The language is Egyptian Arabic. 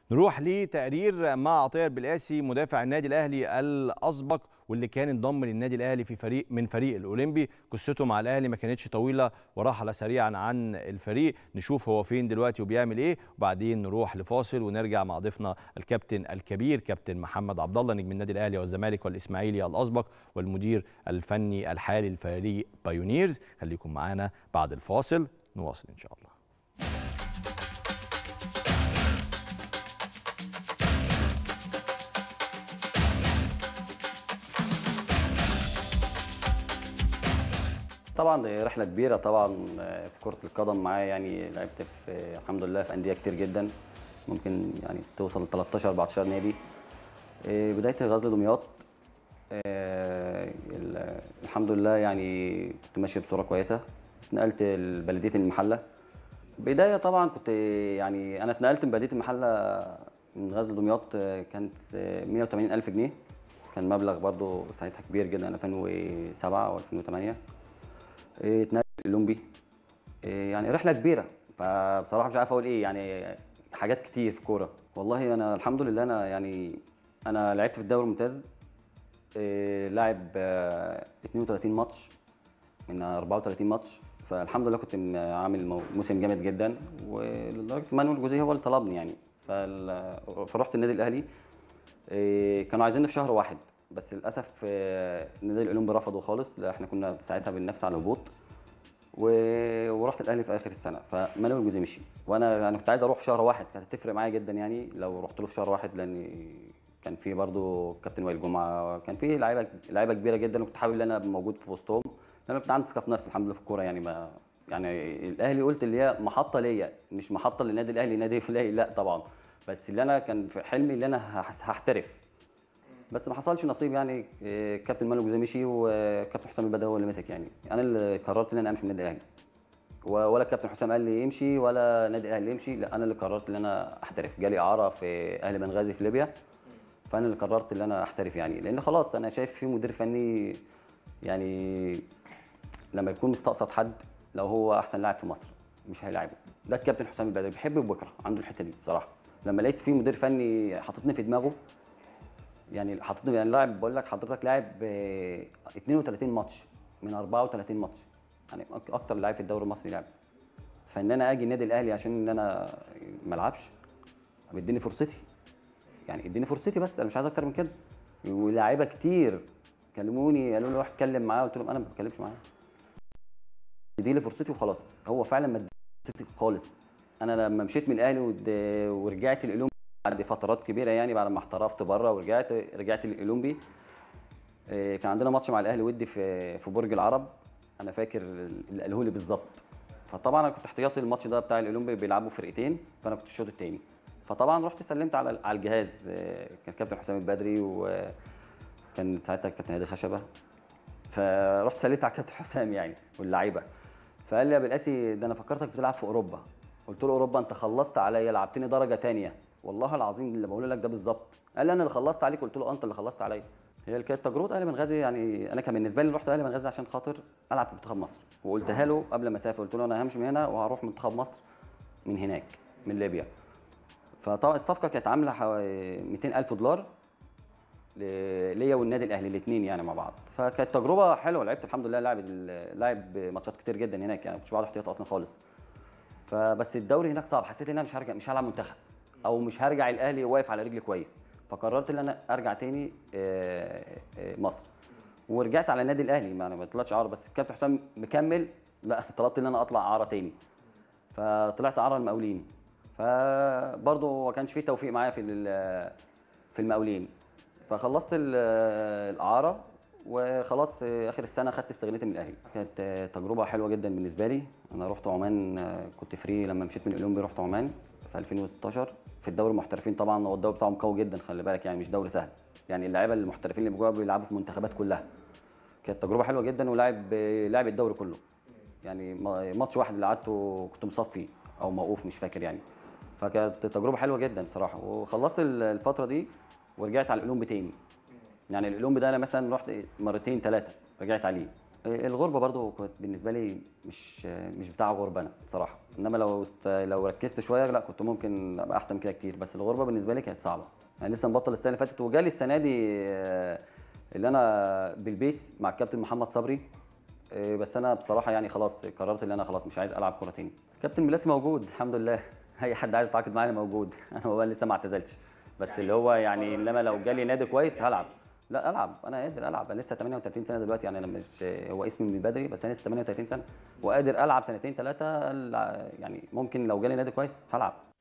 نروح لتقرير مع عطيه البلقاسي مدافع النادي الاهلي الاسبق واللي كان انضم للنادي الاهلي في فريق من فريق الاولمبي قصته مع الاهلي ما كانتش طويله ورحل سريعا عن الفريق نشوف هو فين دلوقتي وبيعمل ايه وبعدين نروح لفاصل ونرجع مع ضيفنا الكابتن الكبير كابتن محمد عبد الله نجم النادي الاهلي والزمالك والاسماعيلي الاسبق والمدير الفني الحالي لفريق بايونيرز خليكم معانا بعد الفاصل نواصل ان شاء الله طبعا دي رحله كبيره طبعا في كره القدم معايا يعني لعبت في الحمد لله في انديه كتير جدا ممكن يعني توصل ل 13 14 نادي إيه، بدايه غزل دمياط إيه، ال- الحمد لله يعني كنت ماشي بصوره كويسه اتنقلت لبلديه المحله بدايه طبعا كنت يعني انا اتنقلت من بلديه المحله من غزل دمياط آه، كانت 180 الف جنيه كان مبلغ برضو ساعتها كبير جدا 2007 او 2008 إيه، اتنقلت الاولمبي إيه، يعني رحله كبيره فبصراحه مش عارف اقول ايه يعني حاجات كتير في كوره والله انا الحمد لله انا يعني انا لعبت في الدوري الممتاز إيه، لاعب آه، 32 ماتش من 34 ماتش فالحمد لله كنت م- عامل مو- موسم جامد جدا ولدرجه مانويل جوزيه هو اللي طلبني يعني فال- فرحت النادي الاهلي إيه، كانوا عايزيني في شهر واحد بس للاسف آه، النادي الاولمبي رفضوا خالص لا احنا كنا ساعتها بننافس على الهبوط و- ورحت الاهلي في اخر السنه فمانويل جوزيه مشي وانا انا كنت عايز اروح في شهر واحد كانت هتفرق معايا جدا يعني لو رحت له في شهر واحد لان كان في برضو كابتن وائل جمعه كان في لعيبه لعيبه كبيره جدا وكنت حابب ان انا ابقى موجود في وسطهم لان انا كنت عندي ثقه في نفسي الحمد لله في الكوره يعني ما يعني الاهلي قلت اللي هي محطه ليا مش محطه للنادي الاهلي نادي فلاحي لا طبعا بس اللي انا كان في حلمي اللي انا هح- هحترف بس ما حصلش نصيب يعني إيه، كابتن مانو جوزيه مشي وكابتن حسام البدوي هو اللي مسك يعني انا اللي قررت ان انا امشي من النادي الاهلي و- ولا الكابتن حسام قال لي يمشي ولا النادي الاهلي يمشي لا انا اللي قررت ان انا احترف جالي اعاره في اهلي بنغازي في ليبيا فانا اللي قررت ان انا احترف يعني لان خلاص انا شايف في مدير فني يعني لما يكون مستقصد حد لو هو احسن لاعب في مصر مش هيلاعبه ده الكابتن حسام البدري بيحب وبيكره عنده الحته دي بصراحه لما لقيت في مدير فني حاططني في دماغه يعني حاططني يعني لاعب بقول لك حضرتك لاعب آه، 32 ماتش من 34 ماتش يعني أك- اكتر لاعب في الدوري المصري لعب فان انا اجي النادي الاهلي عشان ان انا ما العبش طب اديني فرصتي يعني اديني فرصتي بس انا مش عايز اكتر من كده ولاعيبه كتير كلموني قالوا لي روح اتكلم معاه قلت لهم انا ما بتكلمش معاه ادي لي فرصتي وخلاص هو فعلا ما ادانيش فرصتي خالص انا لما مشيت من الاهلي ود- ورجعت الاولمبي بعد فترات كبيره يعني بعد ما احترفت بره ورجعت رجعت الاولمبي إيه، كان عندنا ماتش مع الاهلي ودي في في برج العرب انا فاكر اللي قاله لي بالظبط فطبعا انا كنت احتياطي الماتش ده بتاع الاولمبي بيلعبوا فرقتين فانا كنت الشوط الثاني فطبعا رحت سلمت على على الجهاز إيه، كان كابتن حسام البدري وكان ساعتها الكابتن هادي خشبه فرحت سلمت على الكابتن حسام يعني واللعيبه فقال لي يا بالقاسي ده انا فكرتك بتلعب في اوروبا قلت له اوروبا انت خلصت عليا لعبتني درجه تانية والله العظيم اللي بقول لك ده بالظبط قال لي انا اللي خلصت عليك قلت له اه انت اللي خلصت عليا هي اللي كانت تجربه اهلي بنغازي يعني انا كان بالنسبه لي رحت اهلي بنغازي عشان خاطر العب في منتخب مصر وقلتها له قبل ما اسافر قلت له انا همشي من هنا وهروح منتخب مصر من هناك من ليبيا فطبعا الصفقه كانت عامله حوالي 200 الف دولار ل- ليا والنادي الاهلي الاثنين يعني مع بعض فكانت تجربه حلوه لعبت الحمد لله لاعب ال- لاعب ماتشات كتير جدا هناك يعني ما كنتش بقعد احتياط اصلا خالص فبس الدوري هناك صعب حسيت ان انا مش هرجع مش هلعب منتخب او مش هرجع الاهلي واقف على رجلي كويس فقررت ان انا ارجع تاني آه، آه، مصر ورجعت على النادي الاهلي ما انا ما طلعتش عاره بس الكابتن حسام مكمل لا طلبت ان انا اطلع عاره تاني فطلعت عاره المقاولين فبرضه ما كانش فيه توفيق معايا في ال- في المقاولين فخلصت ال- الاعاره وخلاص اخر السنه خدت استغنيت من الاهلي كانت تجربه حلوه جدا بالنسبه لي انا رحت عمان كنت فري لما مشيت من الاولمبي رحت عمان في 2016 في الدوري المحترفين طبعا هو الدوري بتاعهم قوي جدا خلي بالك يعني مش دوري سهل يعني اللعيبه المحترفين اللي جوه بيلعبوا في المنتخبات كلها كانت تجربه حلوه جدا ولاعب لاعب الدوري كله يعني ما- ماتش واحد اللي قعدته كنت مصاب فيه او موقوف مش فاكر يعني فكانت تجربه حلوه جدا بصراحه وخلصت ال- الفتره دي ورجعت على الاولمبي تاني يعني الاولمبي ده انا مثلا رحت مرتين ثلاثه رجعت عليه الغربه برضو كانت بالنسبه لي مش مش بتاع غربه انا بصراحه انما لو است... لو ركزت شويه لا كنت ممكن ابقى احسن كده كتير بس الغربه بالنسبه لي كانت صعبه يعني لسه مبطل السنه اللي فاتت وجالي السنه دي آه، اللي انا بالبيس مع الكابتن محمد صبري آه، بس انا بصراحه يعني خلاص قررت ان انا خلاص مش عايز العب كوره تاني كابتن ميلاسي موجود الحمد لله اي حد عايز يتعاقد معايا موجود انا هو لسه ما اعتزلتش بس اللي هو يعني انما لو جالي نادي كويس هلعب لا العب انا قادر العب انا لسه 38 سنه دلوقتي يعني انا مش هو اسمي من بدري بس انا لسه 38 سنه وقادر العب سنتين ثلاثه يعني ممكن لو جالي نادي كويس هلعب